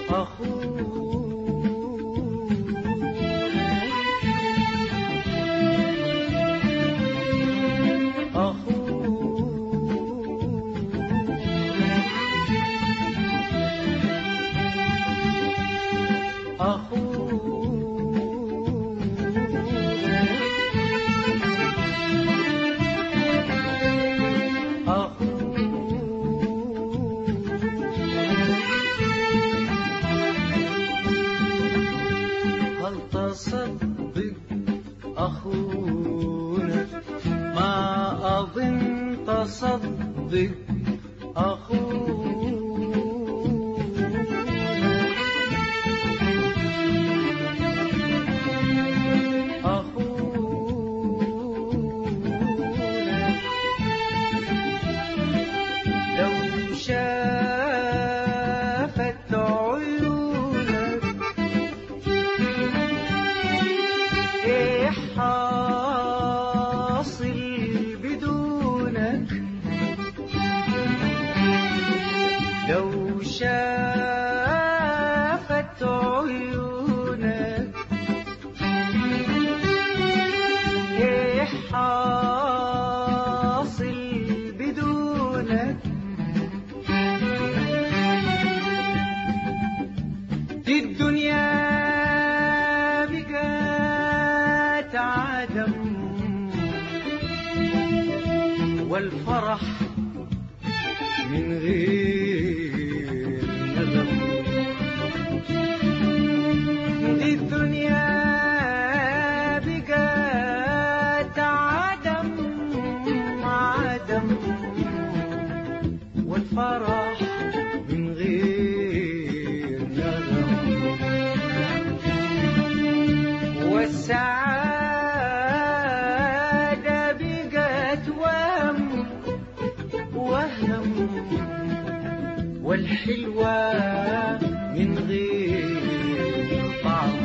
هل تصدق أخونا ما أظن تصدق أخونا أخونا لو شافت عيونك ايه حاصل بدونك لو شافت عيونك ايه حاصل بدونك دي الدنيا بقات عدم والفرح من غير ندم دي الدنيا بقات عدم عدم والفرح من غير ندم والسعادة بقت وهم وهم والحلوة من غير طعم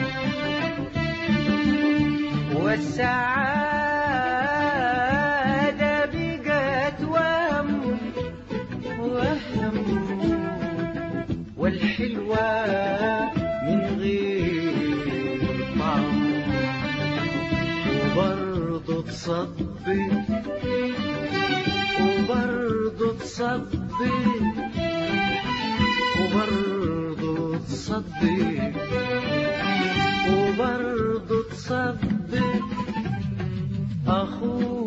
والسعادة بقت وهم وهم والحلوة من غير طعم وبرضه تصدق وبرضه تصدق وبرضه تصدق وبرضه تصدق أخونا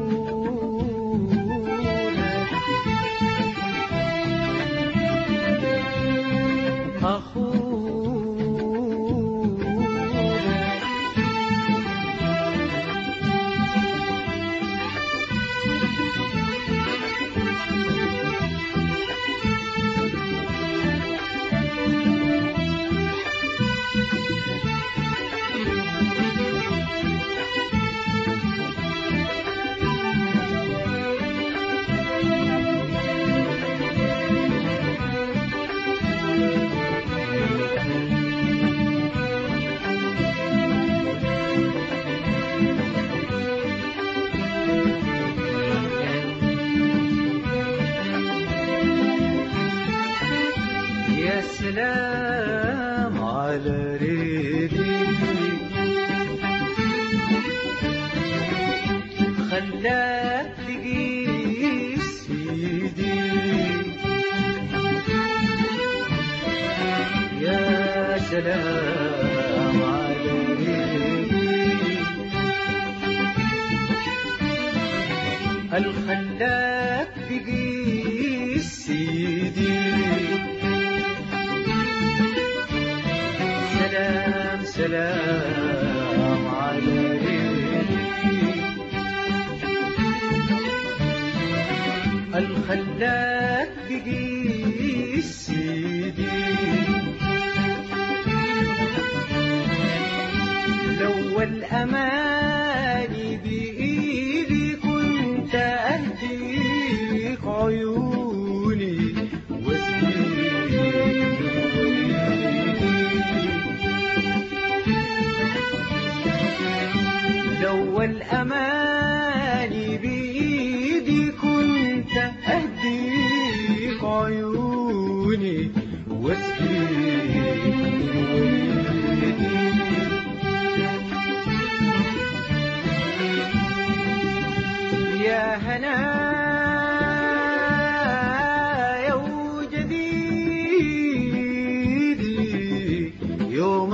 أخونا يا سلام على ريدي خلاك تقيس ايدي يا سلام على ريدي الخلاك تقيس سيدي سلام سلام على ريدي الخلاك تقيس سيدي لو الأماني بإيدي كنت أهديك عيوني واسقيك لو الأماني بإيدي كنت أهديك عيوني واسقيك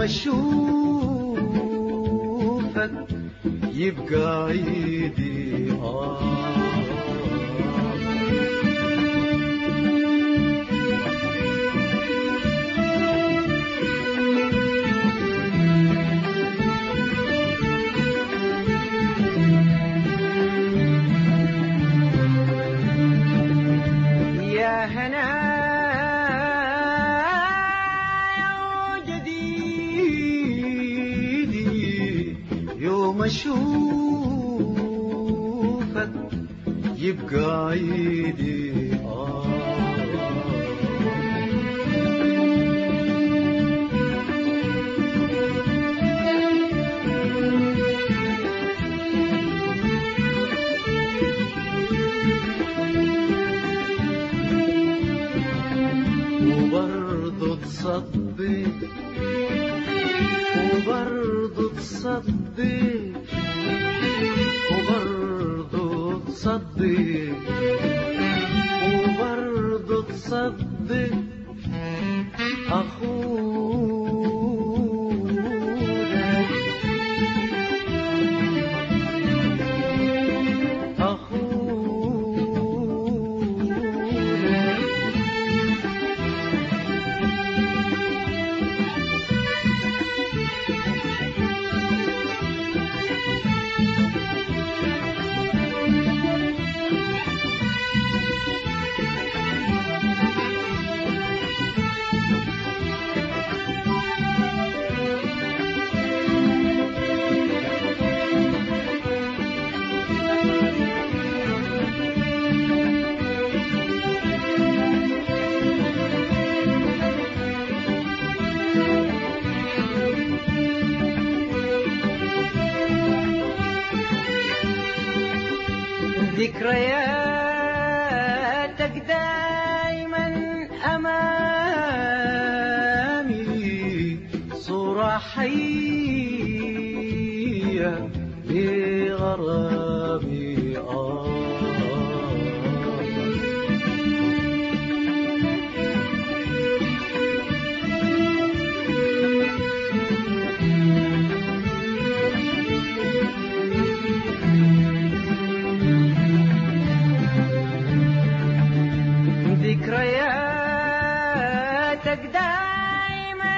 اشوفك يبقى عيدي آه يا هنا يا جديدي يوم اشوفك يبقى عيدي آه وبرضه تصدق وبرضه تصدق وبرضه تصدق وبرضه تصدق أخونا أخونا ذكرياتك دايما أمامي صورة حية لغرامي آه ذكرياتك دايما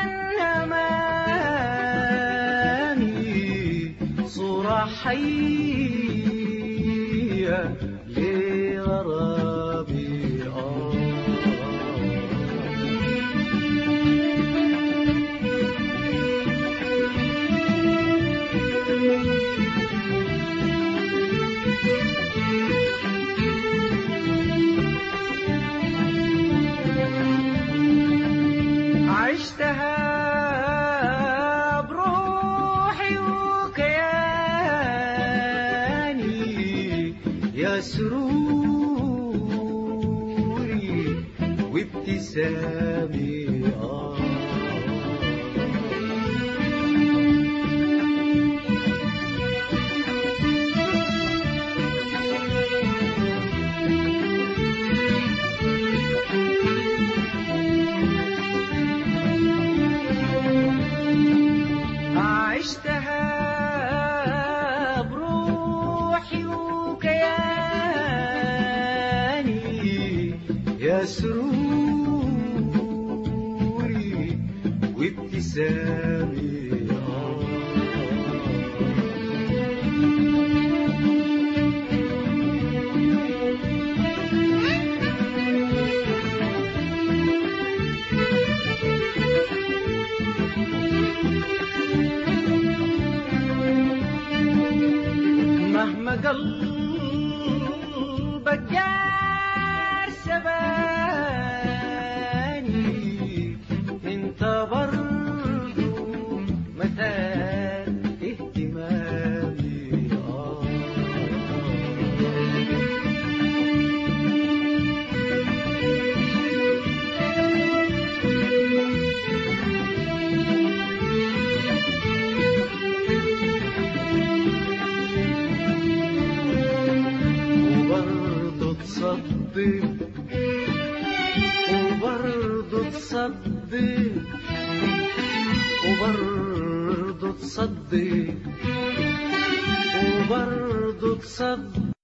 أمامي صورة حية لغرابي آه عشتها بروحي وكياني يا سروري وابتسامي آه عشتها بروحي وكياني يا سروري وابتسامي آه مهما قلبك جار سباني انت برضو مثال اهتمامي آه وبرضه تصدق وبرضه تصدق وبرضه تصدق وبرضه تصدق